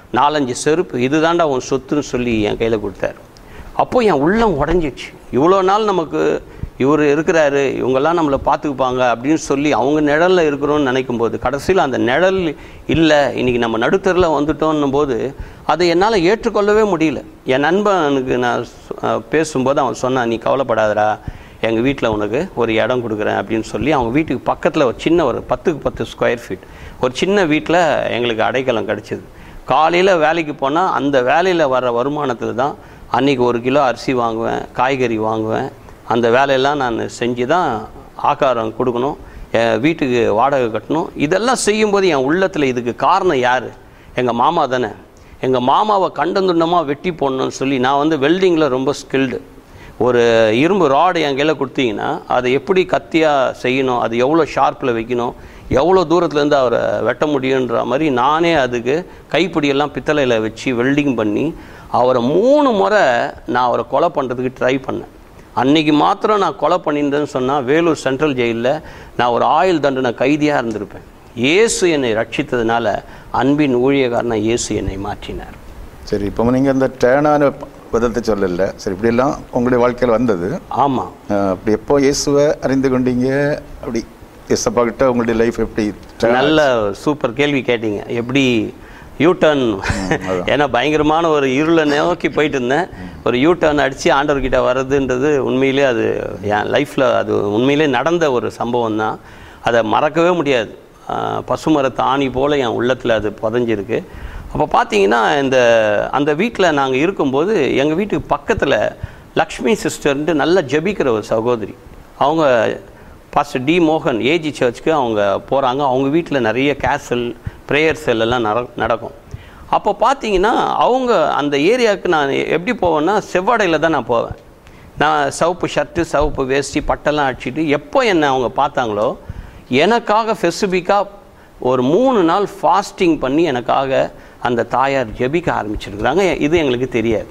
நாலஞ்சு செருப்பு இதுதான்டா உன் சொத்துன்னு சொல்லி என் கையில் கொடுத்தாரு அப்போ என் உள்ளம் உடஞ்சிச்சு இவ்வளோ நாள் நமக்கு இவர் இருக்கிறாரு இவங்கெல்லாம் நம்மளை பார்த்துக்குப்பாங்க அப்படின்னு சொல்லி அவங்க நிழலில் இருக்கிறோன்னு நினைக்கும் போது கடைசியில் அந்த நிழல் இல்லை இன்னைக்கு நம்ம நடுத்தரில் வந்துட்டோன்னும் போது அதை என்னால் ஏற்றுக்கொள்ளவே முடியல என் நண்பனுக்கு நான் சொ- அஹ் பேசும்போது அவன் சொன்னான் நீ கவலைப்படாதடா எங்கள் வீட்டில் உனக்கு ஒரு இடம் கொடுக்குறேன் அப்படின்னு சொல்லி அவங்க வீட்டுக்கு பக்கத்தில் ஒரு சின்ன ஒரு பத்துக்கு பத்து ஸ்கொயர் ஃபீட் ஒரு சின்ன வீட்டில் எங்களுக்கு அடைக்கலம் கிடச்சிது காலையில் வேலைக்கு போனால் அந்த வேலையில் வர வருமானத்தில் தான் அன்றைக்கி ஒரு கிலோ அரிசி வாங்குவேன் காய்கறி வாங்குவேன் அந்த வேலையெல்லாம் நான் செஞ்சு தான் ஆகாரம் கொடுக்கணும் என் வீட்டுக்கு வாடகை கட்டணும் இதெல்லாம் செய்யும்போது என் உள்ளத்தில் இதுக்கு காரணம் யார் எங்கள் மாமா தானே எங்கள் மாமாவை கண்டந்துண்டமாக வெட்டி போடணும்னு சொல்லி நான் வந்து வெல்டிங்கில் ரொம்ப ஸ்கில்டு ஒரு இரும்பு ராடு என் கையில் கொடுத்தீங்கன்னா அதை எப்படி கத்தியாக செய்யணும் அது எவ்வளோ ஷார்ப்பில் வைக்கணும் எவ்வளோ தூரத்துலேருந்து அவரை வெட்ட முடியுன்ற மாதிரி நானே அதுக்கு கைப்பிடியெல்லாம் பித்தளையில் வச்சு வெல்டிங் பண்ணி அவரை மூணு முறை நான் அவரை கொலை பண்ணுறதுக்கு ட்ரை பண்ணேன் அன்னைக்கு மாத்திரம் நான் கொலை பண்ணியிருந்தேன்னு சொன்னால் வேலூர் சென்ட்ரல் ஜெயிலில் நான் ஒரு ஆயுள் தண்டனை கைதியாக இருந்திருப்பேன் இயேசு என்னை ரட்சித்ததுனால அன்பின் ஊழியக்காரனை இயேசு என்னை மாற்றினார் சரி இப்போ நீங்கள் அந்த டேனான விதத்தை சொல்லல சரி இப்படியெல்லாம் உங்களுடைய வாழ்க்கையில் வந்தது ஆமாம் அஹ், அப்படி எப்போ இயேசுவை அறிந்து கொண்டீங்க அப்படி இயேசப்பா கிட்ட உங்களுடைய லைஃப் எப்படி turn நல்ல சூப்பர் கேள்வி கேட்டீங்க எப்படி யூ டர்ன் ஏன்னா பயங்கரமான ஒரு இருளை நோக்கி போயிட்டு இருந்தேன் ஒரு யூ டர்ன் அடித்து ஆண்டவர்கிட்ட வர்றதுன்றது உண்மையிலே அது என் லைஃப்பில் அது உண்மையிலே நடந்த ஒரு சம்பவம் தான் அதை மறக்கவே முடியாது ஆஹ் பசுமரத்து ஆணி போல் என் உள்ளத்தில் அது புதஞ்சிருக்கு அப்போ பார்த்தீங்கன்னா இந்த அந்த வீட்டில் நாங்கள் இருக்கும்போது எங்கள் வீட்டுக்கு பக்கத்தில் லக்ஷ்மி சிஸ்டர்ன்ட்டு நல்லா ஜெபிக்கிற ஒரு சகோதரி அவங்க பாஸ்டர் டி மோகன் ஏஜி சர்ச்சுக்கு அவங்க போகிறாங்க அவங்க வீட்டில் நிறைய கேசல் ப்ரேயர் செல் எல்லாம் நட நடக்கும் அப்போ பார்த்தீங்கன்னா அவங்க அந்த ஏரியாவுக்கு நான் எப்படி போவேன்னா செவ்வாடையில் தான் நான் போவேன் நான் சிவப்பு ஷர்ட்டு சிவப்பு வேஷ்டி பட்டெல்லாம் அடிச்சிட்டு எப்போ என்னை அவங்க பார்த்தாங்களோ எனக்காக ஸ்பெசிஃபிக்காக ஒரு மூணு நாள் ஃபாஸ்டிங் பண்ணி எனக்காக அந்த தாயார் ஜெபிக்க ஆரம்பிச்சிருக்கிறாங்க இது எங்களுக்கு தெரியாது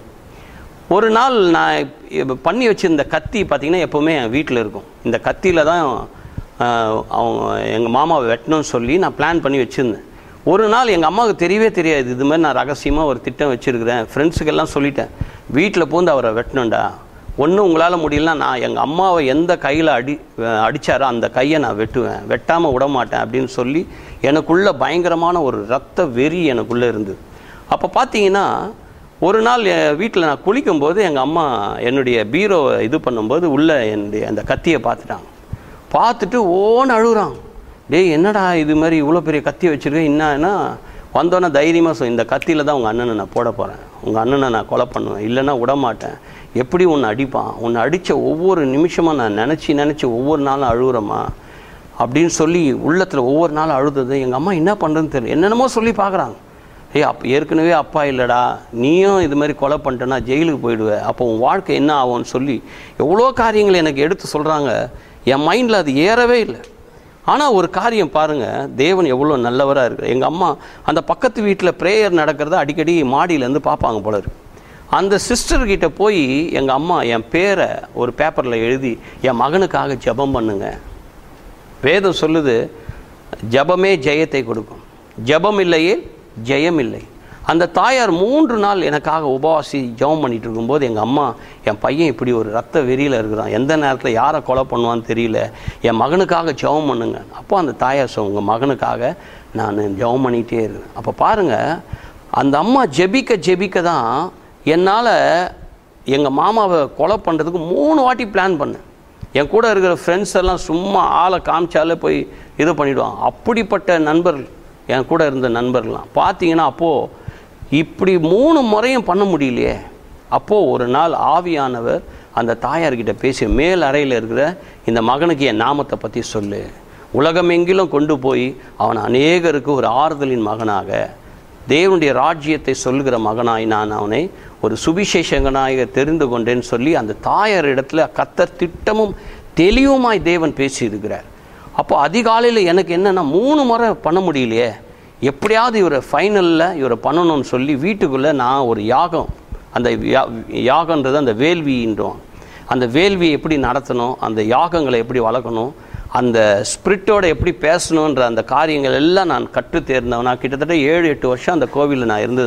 ஒரு நாள் நான் இப்ப பண்ணி வச்சிருந்த கத்தி பார்த்தீங்கன்னா எப்போவுமே என் வீட்டில் இருக்கும் இந்த கத்தியில் தான் ஆஹ், அவங்க எங்கள் மாமாவை வெட்டணும்னு சொல்லி நான் பிளான் பண்ணி வச்சுருந்தேன் ஒரு நாள் எங்கள் அம்மாவுக்கு தெரியவே தெரியாது இது மாதிரி நான் ரகசியமாக ஒரு திட்டம் வச்சுருக்கிறேன் ஃப்ரெண்ட்ஸுக்கெல்லாம் சொல்லிட்டேன் வீட்டில் பூந்து அவரை வெட்டணும்டா ஒன்றும் உங்களால் முடியலன்னா நான் எங்கள் அம்மாவை எந்த கையில் அடி அஹ் அடிச்சாரோ அந்த கையை நான் வெட்டுவேன் வெட்டாமல் விட மாட்டேன் அப்படின்னு சொல்லி எனக்குள்ள பயங்கரமான ஒரு ரத்த வெறி எனக்குள்ளே இருந்தது அப்போ பார்த்தீங்கன்னா ஒரு நாள் வீட்டில் நான் குளிக்கும்போது எங்கள் அம்மா என்னுடைய பீரோவை இது பண்ணும்போது உள்ளே என்னுடைய அந்த கத்தியை பார்த்துட்டாங்க பார்த்துட்டு ஓன்னு அழுகுறாங்க டேய் என்னடா இது மாதிரி இவ்வளோ பெரிய கத்தி வச்சுருக்கேன் என்னன்னா வந்தோன்னே தைரியமாக சொல் இந்த கத்தியில் தான் உங்கள் அண்ணனை நான் போட போகிறேன் உங்கள் அண்ணனை நான் கொலை பண்ணுவேன் இல்லைன்னா விட மாட்டேன் எப்படி உன்னை அடிப்பான் உன்னை அடித்த ஒவ்வொரு நிமிஷமும் நான் நினச்சி நினச்சி ஒவ்வொரு நாளும் அழுகுறேம்மா அப்படின்னு சொல்லி உள்ளத்தில் ஒவ்வொரு நாளும் அழுதது எங்கள் அம்மா என்ன பண்ணுறதுன்னு தெரியல என்னென்னமோ சொல்லி பார்க்குறாங்க ஏய் அப் ஏற்கனவே அப்பா இல்லைடா நீயும் இது மாதிரி கொலை பண்ணிட்டேன்னா ஜெயிலுக்கு போயிடுவ அப்போ உன் வாழ்க்கை என்ன ஆகும்னு சொல்லி எவ்வளோ காரியங்கள் எனக்கு எடுத்து சொல்கிறாங்க என் மைண்டில் அது ஏறவே இல்லை ஆனால் ஒரு காரியம் பாருங்கள் தேவன் எவ்வளோ நல்லவராக இருக்கு எங்கள் அம்மா அந்த பக்கத்து வீட்டில் ப்ரேயர் நடக்கிறத அடிக்கடி மாடியிலேருந்து பார்ப்பாங்க போல இருக்கு அந்த சிஸ்டர்கிட்ட போய் எங்கள் அம்மா என் பேரை ஒரு பேப்பரில் எழுதி என் மகனுக்காக ஜெபம் பண்ணுங்க வேதம் சொல்லுது ஜெபமே ஜெயத்தை கொடுக்கும் ஜெபம் இல்லையே ஜெயம் இல்லை அந்த தாயார் மூன்று நாள் எனக்காக உபவாசி ஜெபம் பண்ணிட்டு இருக்கும்போது எங்கள் அம்மா என் பையன் இப்படி ஒரு ரத்த வெறியில் இருக்கிறான் எந்த நேரத்தில் யாரை கொலை பண்ணுவான்னு தெரியல என் மகனுக்காக ஜெபம் பண்ணுங்க அப்போ அந்த தாயார் சொல் உங்கள் மகனுக்காக நான் ஜெபம் பண்ணிகிட்டே இருக்கேன் அப்போ பாருங்கள் அந்த அம்மா ஜெபிக்க ஜெபிக்க தான் என்னால் எங்கள் மாமாவை கொலை பண்ணுறதுக்கு மூணு வாட்டி பிளான் பண்ணேன் என் கூட இருக்கிற ஃப்ரெண்ட்ஸ் எல்லாம் சும்மா ஆளை காமிச்சாலே போய் இது பண்ணிவிடுவான் அப்படிப்பட்ட நண்பர்கள் என் கூட இருந்த நண்பர்கள்லாம் பார்த்தீங்கன்னா அப்போது இப்படி மூணு முறையும் பண்ண முடியலையே அப்போது ஒரு நாள் ஆவியானவர் அந்த தாயார்கிட்ட பேசி மேல் அறையில் இருக்கிற இந்த மகனுக்கு என் நாமத்தை பற்றி சொல்லு உலகமெங்கிலும் கொண்டு போய் அவன் அநேகருக்கு ஒரு ஆறுதலின் மகனாக தேவனுடைய ராஜ்யத்தை சொல்லுகிற மகனாய் நான் அவனை ஒரு சுவிசேஷகனாக தெரிந்து கொண்டேன்னு சொல்லி அந்த தாயார் இடத்துல கத்தர் திட்டமும் தெளிவுமாய் தேவன் பேசியிருக்கிறார் அப்போ அதிகாலையில் எனக்கு என்னென்னா மூணு முறை பண்ண முடியலையே எப்படியாவது இவரை ஃபைனலில் இவரை பண்ணணும்னு சொல்லி வீட்டுக்குள்ளே நான் ஒரு யாகம் அந்த யா- யாகன்றது அந்த வேள்வின்றோம் அந்த வேள்வியை எப்படி நடத்தணும் அந்த யாகங்களை எப்படி வளர்க்கணும் அந்த ஸ்பிரிட்டோட எப்படி பேசணுன்ற அந்த காரியங்கள் எல்லாம் நான் கற்று தேர்ந்தவனா கிட்டத்தட்ட ஏழு எட்டு வருஷம் அந்த கோவிலில் நான் இருந்தது